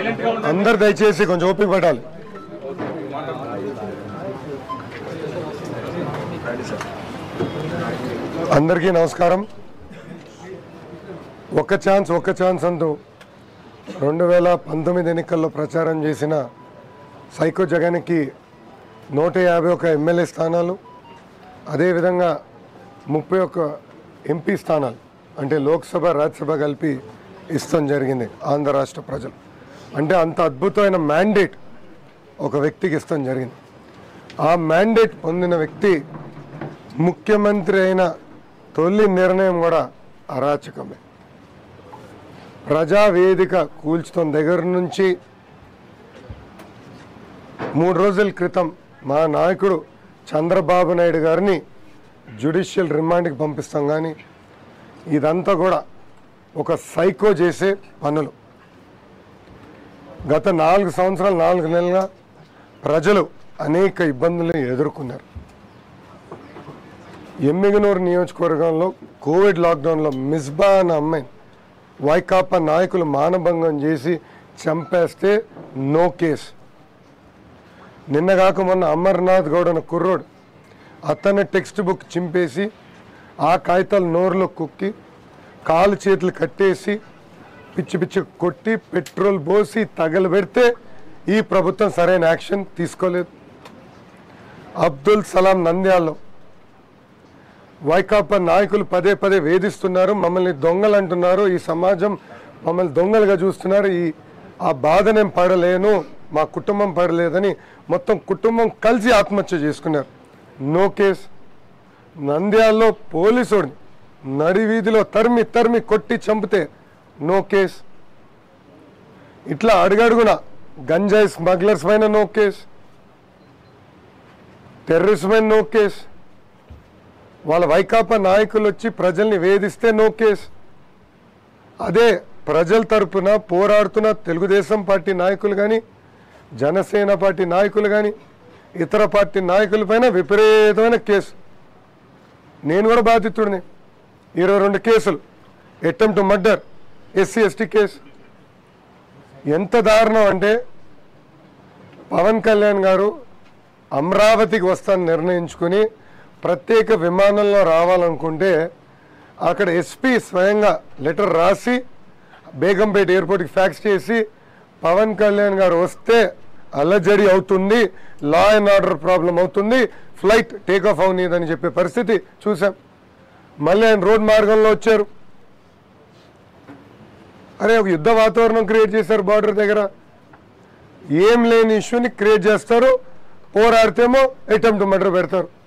అందరు దయచేసి కొంచెం ఓపిక పడాలి అందరికీ నమస్కారం ఒక్క ఛాన్స్ ఒక్క ఛాన్స్ అంటూ రెండు వేల పంతొమ్మిది ఎన్నికల్లో ప్రచారం చేసిన సైకో జగన్కి నూట యాభై ఒక ఎమ్మెల్యే స్థానాలు అదేవిధంగా ముప్పై ఒక్క ఎంపీ స్థానాలు అంటే లోక్సభ రాజ్యసభ కలిపి ఇస్తాం జరిగింది ఆంధ్ర రాష్ట్ర ప్రజలు అంటే అంత అద్భుతమైన మ్యాండేట్ ఒక వ్యక్తికి ఇస్తాం జరిగింది ఆ మ్యాండేట్ పొందిన వ్యక్తి ముఖ్యమంత్రి అయిన తొలి నిర్ణయం కూడా అరాచకమే ప్రజావేదిక కూల్చుతున్న దగ్గర నుంచి మూడు రోజుల క్రితం మా నాయకుడు చంద్రబాబు నాయుడు గారిని జ్యుడిషియల్ రిమాండ్కి పంపిస్తాం కానీ ఇదంతా కూడా ఒక సైకో చేసే పనులు గత నాలుగు సంవత్సరాలు నాలుగు నెలలుగా ప్రజలు అనేక ఇబ్బందులను ఎదుర్కొన్నారు ఎమ్మిగనూరు నియోజకవర్గంలో కోవిడ్ లాక్డౌన్లో మిస్బా అన్న అమ్మాయి వైకాపా నాయకులు మానభంగం చేసి చంపేస్తే నో కేసు నిన్నగాక మొన్న అమర్నాథ్ గౌడ్ అన్న కుర్రోడు అతని టెక్స్ట్ బుక్ చింపేసి ఆ కాగితాలు నోరులో కుక్కి కాలు చేతులు కట్టేసి పిచ్చి పిచ్చి కొట్టి పెట్రోల్ పోసి తగలబెడితే ఈ ప్రభుత్వం సరైన యాక్షన్ తీసుకోలేదు అబ్దుల్ సలాం నంద్యాల్లో వైకాపా నాయకులు పదే పదే వేధిస్తున్నారు మమ్మల్ని దొంగలు అంటున్నారు ఈ సమాజం మమ్మల్ని దొంగలుగా చూస్తున్నారు ఈ ఆ బాధ నేను పడలేను మా కుటుంబం పడలేదని మొత్తం కుటుంబం కలిసి ఆత్మహత్య చేసుకున్నారు నో కేస్ నంద్యాలలో పోలీసుడిని నడి వీధిలో తరిమి తరిమి కొట్టి చంపితే నో కేస్ ఇట్లా అడుగడుగున గంజాయి స్మగ్లర్స్ పైన నో కేస్ టెర్రరిస్ట్ పైన నో కేస్ వాళ్ళ వైకాపా నాయకులు వచ్చి ప్రజల్ని వేధిస్తే నో కేస్ అదే ప్రజల తరపున పోరాడుతున్న తెలుగుదేశం పార్టీ నాయకులు కానీ జనసేన పార్టీ నాయకులు కానీ ఇతర పార్టీ నాయకుల పైన విపరీతమైన కేసు నేను కూడా బాధితుడిని ఇరవై రెండు కేసులు attempt murder SC ST case ఎంత దారుణం అంటే పవన్ కళ్యాణ్ గారు అమరావతికి వస్తాను నిర్ణయించుకుని ప్రత్యేక విమానంలో రావాలనుకుంటే అక్కడ ఎస్పీ స్వయంగా లెటర్ రాసి బేగంపేట ఎయిర్పోర్ట్కి ఫ్యాక్స్ చేసి పవన్ కళ్యాణ్ గారు వస్తే అలజడి అవుతుంది లా అండ్ ఆర్డర్ ప్రాబ్లం అవుతుంది ఫ్లైట్ టేక్ ఆఫ్ అవనీదని చెప్పే పరిస్థితి చూసాం మళ్ళీ ఆయన రోడ్ మార్గంలో వచ్చారు అరే ఒక యుద్ధ వాతావరణం క్రియేట్ చేశారు బార్డర్ దగ్గర ఏం లేని ఇష్యూని క్రియేట్ చేస్తారు పోరాడితేమో అటెంప్ట్ మర్డర్ పెడతారు